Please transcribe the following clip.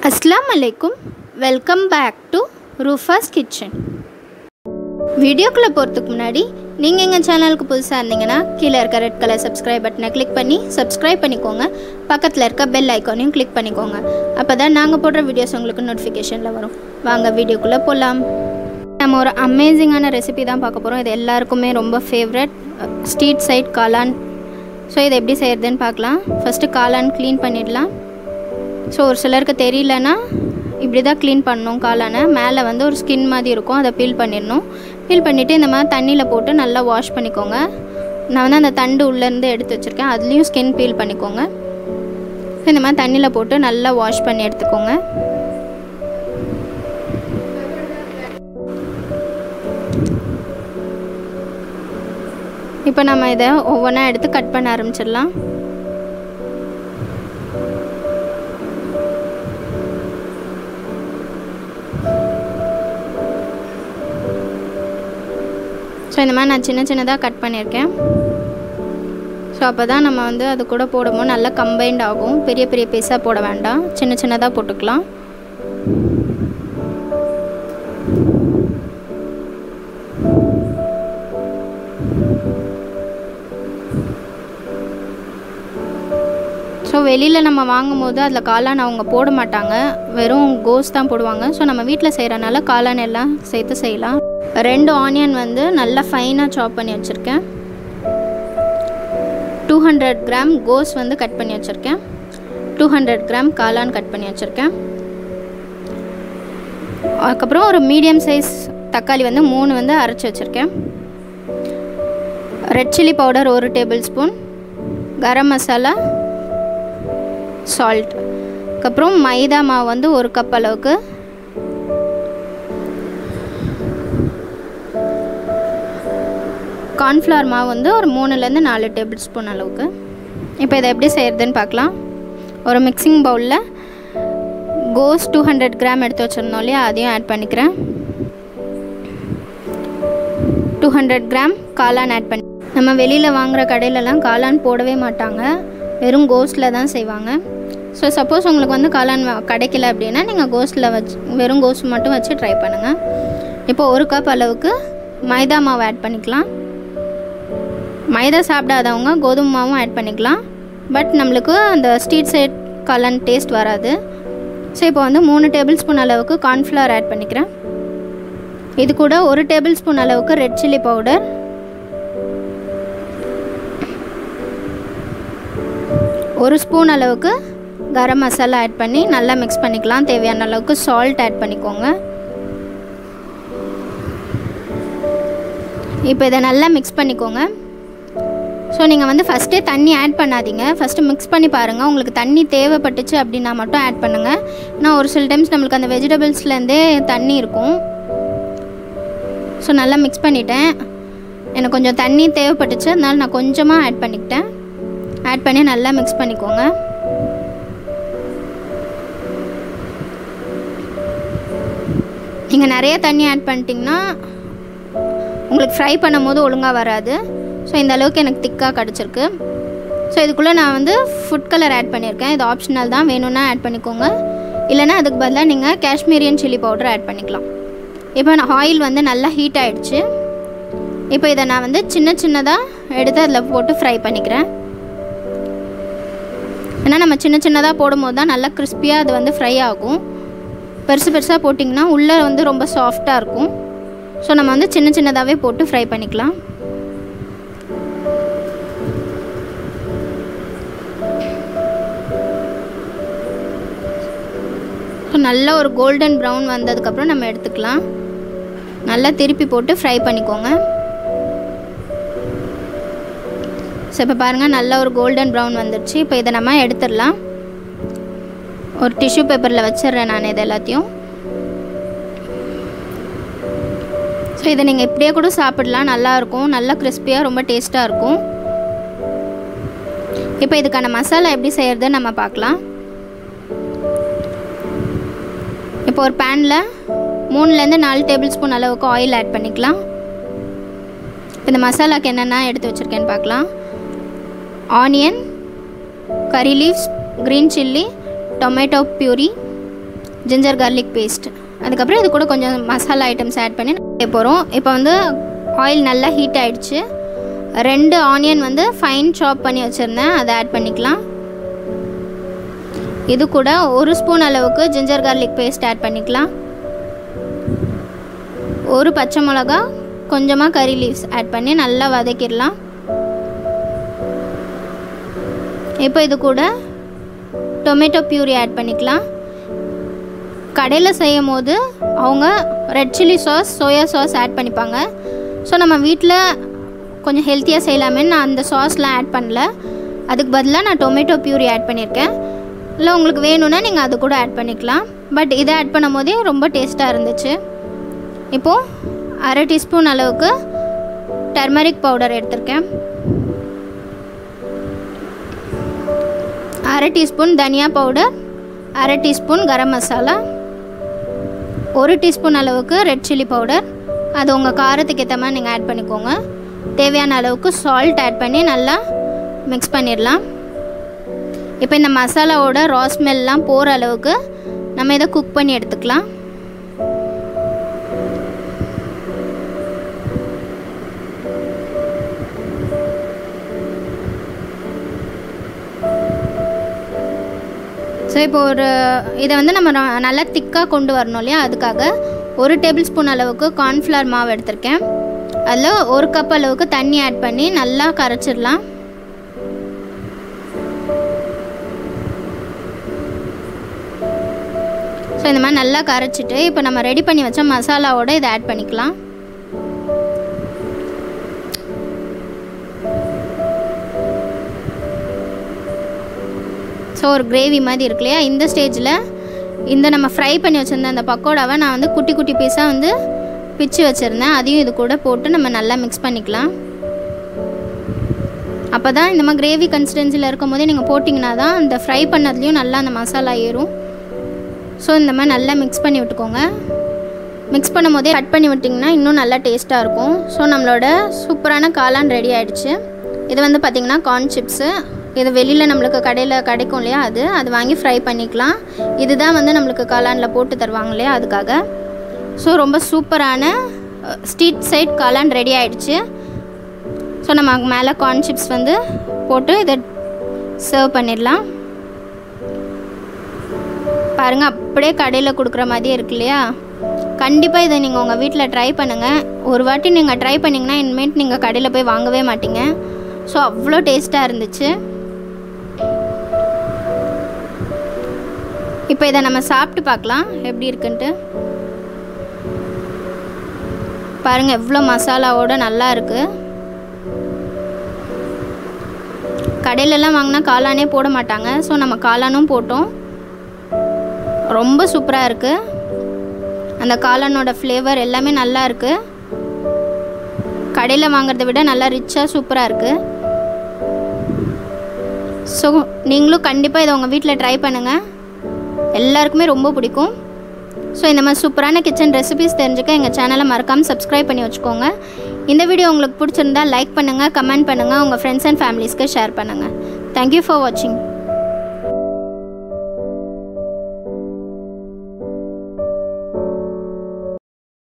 அஸ்லாம் அலைக்கும் welcome back to Rufa's kitchen வீடியோக்குள்ளே போகிறதுக்கு முன்னாடி நீங்கள் எங்கள் சேனலுக்கு புதுசாக இருந்தீங்கன்னா கீழே இருக்க ரெட் கலர் சப்ஸ்கிரைப் பட்டனை கிளிக் பண்ணி சப்ஸ்கிரைப் பண்ணிக்கோங்க பக்கத்தில் இருக்க பெல் ஐக்கானையும் கிளிக் பண்ணிக்கோங்க அப்போ தான் நாங்கள் போடுற வீடியோஸ் உங்களுக்கு நோட்டிஃபிகேஷனில் வரும் வாங்க வீடியோக்குள்ளே போகலாம் நம்ம ஒரு அமேசிங்கான ரெசிபி தான் பார்க்க போகிறோம் இது எல்லாருக்குமே ரொம்ப ஃபேவரட் ஸ்ட்ரீட் சைட் காளான் ஸோ இதை எப்படி செய்கிறதுன்னு பார்க்கலாம் ஃபஸ்ட்டு காளான் க்ளீன் பண்ணிடலாம் ஸோ ஒரு சிலருக்கு தெரியலனா இப்படி தான் க்ளீன் பண்ணணும் காளானை மேலே வந்து ஒரு ஸ்கின் மாதிரி இருக்கும் அதை பீல் பண்ணிடணும் பீல் பண்ணிவிட்டு இந்த மாதிரி தண்ணியில் போட்டு நல்லா வாஷ் பண்ணிக்கோங்க நான் வந்து அந்த தண்டு உள்ளேருந்து எடுத்து வச்சுருக்கேன் அதுலேயும் ஸ்கின் பீல் பண்ணிக்கோங்க இந்த மாதிரி தண்ணியில் போட்டு நல்லா வாஷ் பண்ணி எடுத்துக்கோங்க இப்போ நம்ம இதை ஒவ்வொன்றா எடுத்து கட் பண்ண ஆரம்பிச்சிடலாம் ஸோ இந்த மாதிரி நான் சின்ன சின்னதாக கட் பண்ணியிருக்கேன் ஸோ அப்போ தான் நம்ம வந்து அது கூட போடும்போது நல்லா கம்பைண்ட் ஆகும் பெரிய பெரிய பீஸாக போட வேண்டாம் சின்ன சின்னதாக போட்டுக்கலாம் ஸோ வெளியில் நம்ம வாங்கும் போது அதில் காளான் அவங்க போட மாட்டாங்க வெறும் கோஸ் தான் போடுவாங்க ஸோ நம்ம வீட்டில் செய்கிறனால காளான் எல்லாம் சேர்த்து செய்யலாம் ரெண்டு ஆனியன் வந்து நல்லா ஃபைனாக சாப் பண்ணி வச்சுருக்கேன் டூ ஹண்ட்ரட் கிராம் கோஸ் வந்து கட் பண்ணி வச்சுருக்கேன் டூ ஹண்ட்ரட் கிராம் காளான் கட் பண்ணி வச்சுருக்கேன் அதுக்கப்புறம் ஒரு மீடியம் சைஸ் தக்காளி வந்து மூணு வந்து அரைச்சி வச்சுருக்கேன் ரெட் சில்லி பவுடர் ஒரு table spoon garam masala salt அதுக்கப்புறம் மைதா மாவு வந்து ஒரு கப் அளவுக்கு கார்ன்ஃப்ளவர் மாவு வந்து ஒரு மூணுலேருந்து நாலு டேபிள் ஸ்பூன் அளவுக்கு இப்போ இதை எப்படி செய்கிறதுன்னு பார்க்கலாம் ஒரு மிக்சிங் பவுலில் கோஸ் டூ ஹண்ட்ரட் கிராம் எடுத்து வச்சுருந்தோம் இல்லையா அதையும் ஆட் பண்ணிக்கிறேன் டூ ஹண்ட்ரட் கிராம் காளான் ஆட் பண்ணி நம்ம வெளியில் வாங்குகிற கடையிலலாம் காளான் போடவே மாட்டாங்க வெறும் கோஸில் தான் செய்வாங்க ஸோ சப்போஸ் உங்களுக்கு வந்து காளான் கிடைக்கல அப்படின்னா நீங்கள் கோஸில் வச்சு வெறும் கோஸ் மட்டும் வச்சு ட்ரை பண்ணுங்கள் இப்போ ஒரு கப் அளவுக்கு மைதா மாவு ஆட் பண்ணிக்கலாம் மைதா சாப்பிடாதவங்க கோதுமை மாவும் ஆட் பண்ணிக்கலாம் பட் நம்மளுக்கு அந்த ஸ்ட்ரீட் சைட் காளான் டேஸ்ட் வராது ஸோ இப்போ வந்து மூணு டேபிள் ஸ்பூன் அளவுக்கு கார்ன்ஃப்ளவர் ஆட் பண்ணிக்கிறேன் இது கூட ஒரு டேபிள் ஸ்பூன் அளவுக்கு ரெட் சில்லி பவுடர் ஒரு ஸ்பூன் அளவுக்கு கரம் மசாலா ஆட் பண்ணி நல்லா மிக்ஸ் பண்ணிக்கலாம் தேவையான அளவுக்கு சால்ட் ஆட் பண்ணிக்கோங்க இப்போ இதை நல்லா மிக்ஸ் பண்ணிக்கோங்க ஸோ நீங்கள் வந்து ஃபஸ்ட்டே தண்ணி ஆட் பண்ணாதீங்க ஃபஸ்ட்டு மிக்ஸ் பண்ணி பாருங்கள் உங்களுக்கு தண்ணி தேவைப்பட்டுச்சு அப்படின்னா மட்டும் ஆட் பண்ணுங்கள் ஏன்னா ஒரு சில டைம்ஸ் நம்மளுக்கு அந்த வெஜிடபிள்ஸ்லேருந்தே தண்ணி இருக்கும் ஸோ நல்லா மிக்ஸ் பண்ணிட்டேன் எனக்கு கொஞ்சம் தண்ணி தேவைப்பட்டுச்சு அதனால நான் கொஞ்சமாக ஆட் பண்ணிக்கிட்டேன் ஆட் பண்ணி நல்லா மிக்ஸ் பண்ணிக்கோங்க நீங்கள் நிறைய தண்ணி ஆட் பண்ணிட்டீங்கன்னா உங்களுக்கு ஃப்ரை பண்ணும் போது ஒழுங்காக வராது ஸோ இந்த அளவுக்கு எனக்கு திக்காக கிடச்சிருக்கு ஸோ இதுக்குள்ளே நான் வந்து ஃபுட் கலர் ஆட் பண்ணியிருக்கேன் இது ஆப்ஷனல் தான் வேணும்னா ஆட் பண்ணிக்கோங்க இல்லைனா அதுக்கு பதிலாக நீங்கள் காஷ்மீரியன் சில்லி பவுடர் ஆட் பண்ணிக்கலாம் இப்போ நான் ஆயில் வந்து நல்லா ஹீட் ஆகிடுச்சு இப்போ இதை நான் வந்து சின்ன சின்னதாக எடுத்து அதில் போட்டு ஃப்ரை பண்ணிக்கிறேன் ஏன்னா நம்ம சின்ன சின்னதாக போடும்போது தான் நல்லா கிறிஸ்பியாக அது வந்து ஃப்ரை ஆகும் பெருசு பெருசாக போட்டிங்கன்னா உள்ளே வந்து ரொம்ப சாஃப்டாக இருக்கும் ஸோ நம்ம வந்து சின்ன சின்னதாகவே போட்டு ஃப்ரை பண்ணிக்கலாம் ஸோ நல்ல ஒரு கோல்டன் ப்ரௌன் வந்ததுக்கப்புறம் நம்ம எடுத்துக்கலாம் நல்லா திருப்பி போட்டு ஃப்ரை பண்ணிக்கோங்க ஸோ இப்போ பாருங்கள் நல்ல ஒரு கோல்டன் ப்ரௌன் வந்துடுச்சு இப்போ இதை நம்ம எடுத்துடலாம் ஒரு டிஷ்யூ பேப்பரில் வச்சிடுறேன் நான் இது எல்லாத்தையும் ஸோ இதை நீங்கள் இப்படியே கூட சாப்பிடலாம் நல்லாயிருக்கும் நல்லா கிறிஸ்பியாக ரொம்ப டேஸ்ட்டாக இருக்கும் இப்போ இதுக்கான மசாலா எப்படி செய்கிறதுன்னு நம்ம பார்க்கலாம் இப்போ ஒரு பேனில் மூணுலேருந்து நாலு டேபிள் ஸ்பூன் அளவுக்கு ஆயில் ஆட் பண்ணிக்கலாம் இந்த மசாலாக்கு என்னென்ன எடுத்து வச்சுருக்கேன்னு பார்க்கலாம் onion curry leaves green chilli tomato puree ginger garlic paste அதுக்கப்புறம் இது கூட கொஞ்சம் மசாலா ஐட்டம்ஸ் ஆட் பண்ணி செய்ய போகிறோம் இப்போ வந்து ஆயில் நல்லா ஹீட் ஆயிடுச்சு ரெண்டு ஆனியன் வந்து ஃபைன் சாப் பண்ணி வச்சுருந்தேன் அதை ஆட் பண்ணிக்கலாம் இது கூட ஒரு ஸ்பூன் அளவுக்கு ஜிஞ்சர் கார்லிக் பேஸ்ட் ஆட் பண்ணிக்கலாம் ஒரு பச்சை மிளகா கொஞ்சமாக கறி லீவ்ஸ் ஆட் பண்ணி நல்லா வதக்கிடலாம் இப்போ இது கூட டொமேட்டோ பியூரி ஆட் பண்ணிக்கலாம் கடையில் செய்யும் போது அவங்க red chilli sauce soya sauce add பண்ணிப்பாங்க ஸோ நம்ம வீட்டில் கொஞ்சம் ஹெல்த்தியாக செய்யலாமேன்னு நான் அந்த சாஸ்லாம் ஆட் பண்ணல அதுக்கு பதிலாக நான் டொமேட்டோ பியூரி ஆட் பண்ணியிருக்கேன் இல்லை உங்களுக்கு வேணும்னா நீங்கள் அது கூட ஆட் பண்ணிக்கலாம் பட் இதை ஆட் பண்ணும் போதே ரொம்ப டேஸ்ட்டாக இருந்துச்சு இப்போது அரை டீஸ்பூன் அளவுக்கு டர்மரிக் பவுடர் எடுத்திருக்கேன் அரை டீஸ்பூன் தனியா பவுடர் அரை டீஸ்பூன் கரம் மசாலா ஒரு டீஸ்பூன் அளவுக்கு ரெட் சில்லி பவுடர் அது உங்கள் காரத்துக்கு ஏற்ற மாதிரி நீங்கள் ஆட் பண்ணிக்கோங்க தேவையான அளவுக்கு சால்ட் ஆட் பண்ணி நல்லா மிக்ஸ் பண்ணிடலாம் இப்போ இந்த மசாலாவோட ரா ஸ்மெல்லாம் போகிற அளவுக்கு நம்ம இதை குக் பண்ணி எடுத்துக்கலாம் ஸோ இப்போ ஒரு இதை வந்து நம்ம ந- நல்லா திக்காக கொண்டு வரணும் இல்லையா அதுக்காக ஒரு டேபிள் ஸ்பூன் அளவுக்கு கார்ன்ஃப்ளவர் மாவு எடுத்திருக்கேன் அதில் ஒரு கப் அளவுக்கு தண்ணி ஆட் பண்ணி நல்லா கரைச்சிடலாம் ஸோ இந்த மாதிரி நல்லா கரைச்சிட்டு இப்போ நம்ம ரெடி பண்ணி வச்ச மசாலாவோட இதை ஆட் பண்ணிக்கலாம் ஸோ ஒரு கிரேவி மாதிரி இருக்கு இல்லையா இந்த ஸ்டேஜில் இந்த நம்ம ஃப்ரை பண்ணி வச்சுருந்த அந்த பக்கோடாவை நான் வந்து குட்டி குட்டி பீஸாக வந்து பிச்சு வச்சுருந்தேன் அதையும் இது கூட போட்டு நம்ம நல்லா மிக்ஸ் பண்ணிக்கலாம் அப்போ தான் இந்த மாதிரி கிரேவி கன்சிஸ்டன்சியில் இருக்கும் போதே நீங்கள் போட்டிங்கன்னா தான் அந்த ஃப்ரை பண்ணதுலேயும் நல்லா அந்த மசாலா ஏறும் ஸோ இந்த மாதிரி நல்லா மிக்ஸ் பண்ணி விட்டுக்கோங்க மிக்ஸ் பண்ணும் போதே கட் பண்ணி விட்டிங்கன்னா இன்னும் நல்லா டேஸ்ட்டாக இருக்கும் ஸோ நம்மளோட சூப்பரான காளான் ரெடி ஆயிடுச்சு இது வந்து பார்த்திங்கன்னா கார்ன் சிப்ஸு இது வெளியில் நம்மளுக்கு கடையில் கிடைக்கும் இல்லையா அது அது வாங்கி ஃப்ரை பண்ணிக்கலாம் இதுதான் வந்து நம்மளுக்கு காளானில் போட்டு தருவாங்க இல்லையா அதுக்காக ஸோ ரொம்ப சூப்பரான ஸ்ட்ரீட் சைட் காளான் ரெடி ஆயிடுச்சு ஸோ நம்ம மேலே கார்ன் சிப்ஸ் வந்து போட்டு இதை சர்வ் பண்ணிடலாம் பாருங்கள் அப்படியே கடையில் கொடுக்குற மாதிரியே இருக்கு இல்லையா கண்டிப்பாக இதை நீங்கள் உங்கள் வீட்டில் ட்ரை பண்ணுங்கள் ஒரு வாட்டி நீங்கள் ட்ரை பண்ணிங்கன்னா இனிமேட் நீங்கள் கடையில் போய் வாங்கவே மாட்டீங்க ஸோ அவ்வளோ டேஸ்ட்டாக இருந்துச்சு இப்போ இதை நம்ம சாப்பிட்டு பார்க்கலாம் எப்படி இருக்குன்ட்டு பாருங்கள் எவ்வளோ மசாலாவோட நல்லா இருக்குது கடையிலலாம் வாங்கினா காளானே போட மாட்டாங்க ஸோ நம்ம காளானும் போட்டோம் ரொம்ப சூப்பராக இருக்குது அந்த காளானோட ஃப்ளேவர் எல்லாமே நல்லா இருக்குது கடையில் வாங்குறத விட நல்லா ரிச்சாக சூப்பராக இருக்குது ஸோ நீங்களும் கண்டிப்பாக இதை உங்கள் வீட்டில் ட்ரை பண்ணுங்கள் எல்லாருக்குமே ரொம்ப பிடிக்கும் ஸோ இந்த மாதிரி சூப்பரான கிச்சன் ரெசிபிஸ் தெரிஞ்சுக்க எங்கள் சேனலை மறக்காமல் சப்ஸ்கிரைப் பண்ணி வச்சுக்கோங்க இந்த வீடியோ உங்களுக்கு பிடிச்சிருந்தா லைக் பண்ணுங்கள் கமெண்ட் பண்ணுங்கள் உங்கள் ஃப்ரெண்ட்ஸ் அண்ட் ஃபேமிலிஸ்க்கு ஷேர் பண்ணுங்கள் தேங்க்யூ ஃபார் வாட்சிங்